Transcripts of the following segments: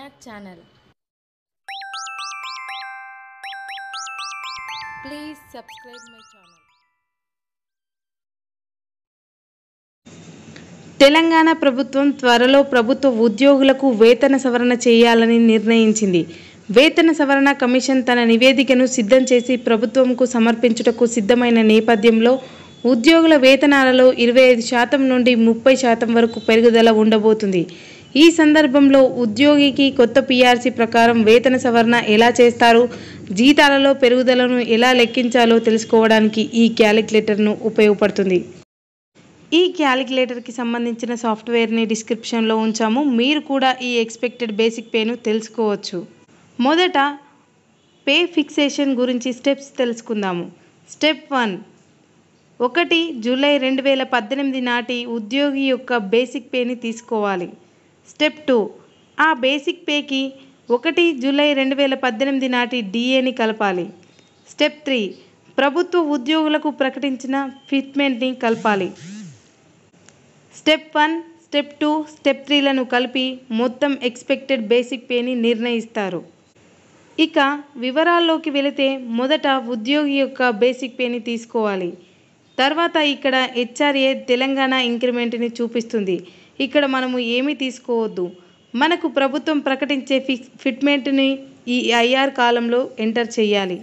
Mayat channel. Please subscribe my channel. Telangana ప్రభుత్వం త్వరలో ప్రభుత్వ ఉద్యోగులకు వేతన సవరణ చేయాలని నిర్ణయించింది వేతన సవరణ కమిషన్ తన నివేదికను సిద్ధం చేసి ప్రభుత్వంకు సమర్పించుటకు సిద్ధమైన నేపథ్యంలో ఉద్యోగుల వేతనాలలో ఇరవై ఐదు శాతం నుండి ముప్పై శాతం వరకు పెరుగుదల ఉండబోతుంది ఈ సందర్భంలో ఉద్యోగికి కొత్త పిఆర్సీ ప్రకారం వేతన సవరణ ఎలా చేస్తారు జీతాలలో పెరుగుదలను ఎలా లెక్కించాలో తెలుసుకోవడానికి ఈ క్యాలిక్యులేటర్ను ఉపయోగపడుతుంది ఈ క్యాలిక్యులేటర్కి సంబంధించిన సాఫ్ట్వేర్ని డిస్క్రిప్షన్లో ఉంచాము మీరు కూడా ఈ ఎక్స్పెక్టెడ్ బేసిక్ పేను తెలుసుకోవచ్చు మొదట పే ఫిక్సేషన్ గురించి స్టెప్స్ తెలుసుకుందాము స్టెప్ వన్ ఒకటి జూలై రెండు వేల పద్దెనిమిది నాటి ఉద్యోగి యొక్క బేసిక్ పేని తీసుకోవాలి స్టెప్ టూ ఆ బేసిక్ పేకి ఒకటి జూలై రెండు వేల పద్దెనిమిది నాటి డిఏని కలపాలి స్టెప్ త్రీ ప్రభుత్వ ఉద్యోగులకు ప్రకటించిన ఫిట్మెంట్ని కలపాలి step one step two step త్రీలను కలిపి మొత్తం ఎక్స్పెక్టెడ్ బేసిక్ పేని నిర్ణయిస్తారు ఇక వివరాల్లోకి వెళితే మొదట ఉద్యోగి యొక్క బేసిక్ పేని తీసుకోవాలి తర్వాత ఇక్కడ హెచ్ఆర్ఏ తెలంగాణ ఇంక్రిమెంట్ని చూపిస్తుంది ఇక్కడ మనము ఏమీ తీసుకోవద్దు మనకు ప్రభుత్వం ప్రకటించే ఫిక్ ఫిట్మెంట్ని ఈ ఐఆర్ కాలంలో ఎంటర్ చేయాలి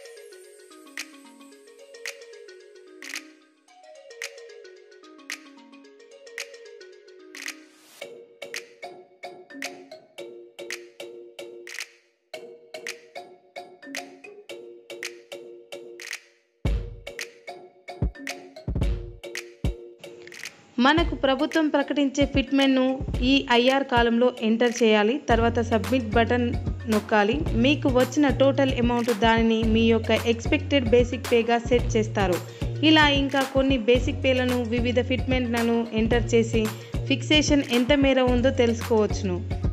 మనకు ప్రభుత్వం ప్రకటించే ఫిట్మెంట్ను ఈ ఐఆర్ కాలంలో ఎంటర్ చేయాలి తర్వాత సబ్మిట్ బటన్ నొక్కాలి మీకు వచ్చిన టోటల్ అమౌంట్ దానిని మీ యొక్క ఎక్స్పెక్టెడ్ బేసిక్ పేగా సెట్ చేస్తారు ఇలా ఇంకా కొన్ని బేసిక్ పేలను వివిధ ఫిట్మెంట్లను ఎంటర్ చేసి ఫిక్సేషన్ ఎంత మేర ఉందో తెలుసుకోవచ్చును